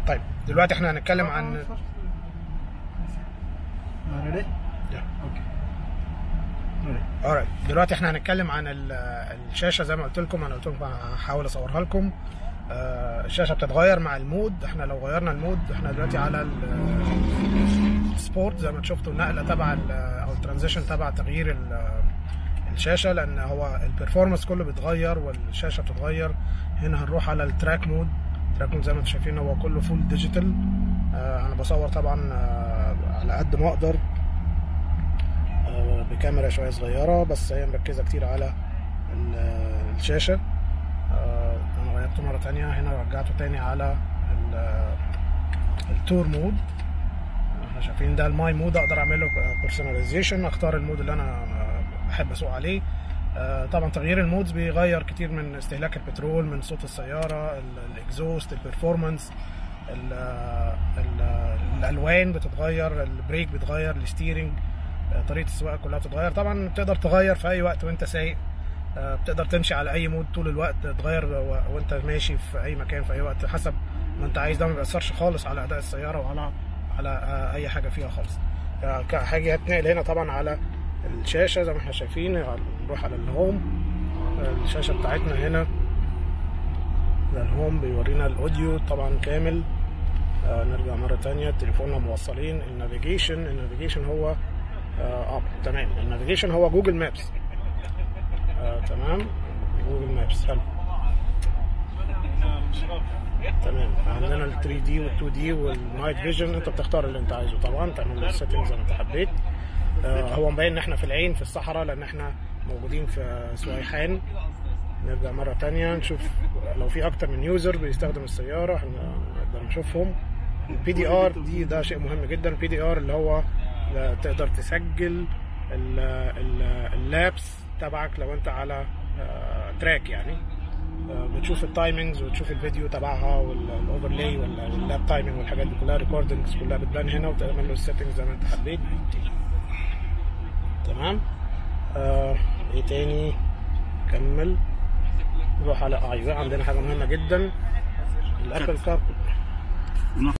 طيب دلوقتي احنا هنتكلم عن ready? Yeah. Okay. Ready. alright دلوقتي احنا هنتكلم عن ال- الشاشه زي ما قلت لكم انا قلت لكم هحاول اصورها لكم آه، الشاشه بتتغير مع المود احنا لو غيرنا المود احنا دلوقتي على ال- السبورت زي ما شفتوا النقله تبع ال- او الترانزيشن تبع تغيير ال- الشاشه لان هو البرفورمانس كله بيتغير والشاشه بتتغير هنا هنروح على التراك مود التراك مود زي ما انتم شايفين هو كله فول ديجيتال آه، انا بصور طبعا آه، على قد ما اقدر آه، بكاميرا شويه صغيره بس هي مركزه كتير على ال- الشاشه آه، انا غيرته مره تانية هنا رجعته تاني على ال- التور مود احنا شايفين ده الماي مود اقدر اعمل له بيرسوناليزيشن اختار المود اللي انا آه، بحب اسوق عليه آه، طبعا تغيير المودز بيغير كتير من استهلاك البترول من صوت السياره ال- الاكزوست البرفورمانس ال- ال- الالوان بتتغير البريك بيتغير الستيرنج آه، طريقه السواقه كلها بتتغير طبعا بتقدر تغير في اي وقت وانت سايق آه، بتقدر تمشي على اي مود طول الوقت تغير و- وانت ماشي في اي مكان في اي وقت حسب ما انت عايز ده ما بيأثرش خالص على اداء السياره وعلى على آه، اي حاجه فيها خالص آه، ك- حاجه هتنقل هنا طبعا على الشاشه زي ما احنا شايفين نروح على الهوم آه، الشاشه بتاعتنا هنا ده الهوم بيورينا الاوديو طبعا كامل آه، نرجع مرة تانية تليفوننا موصلين النافيجيشن النافيجيشن هو اه آه، تمام النافيجيشن هو جوجل مابس آه تمام جوجل مابس حلو تمام عندنا ال 3 دي وال 2 دي والنايت فيجن انت بتختار اللي انت عايزه طبعا تعمل السيتنج زي ما انت حبيت آه هو مبين ان احنا في العين في الصحراء لان احنا موجودين في سويحان نرجع مرة تانية نشوف لو في أكتر من يوزر بيستخدم السيارة احنا نقدر نشوفهم البي دي ار دي ده شيء مهم جدا البي دي ار اللي هو لا تقدر تسجل ال- ال- اللابس تبعك لو انت على آه، تراك يعني آه، بتشوف التايمنجز وتشوف الفيديو تبعها والاوفرلاي واللاب تايمنج والحاجات دي كلها ريكوردنجز كلها بتبان هنا وتعمل له السيتنجز زي ما انت حبيت تمام آه ايه تاني كمل نروح على ايوه عندنا حاجه مهمه جدا الابل كار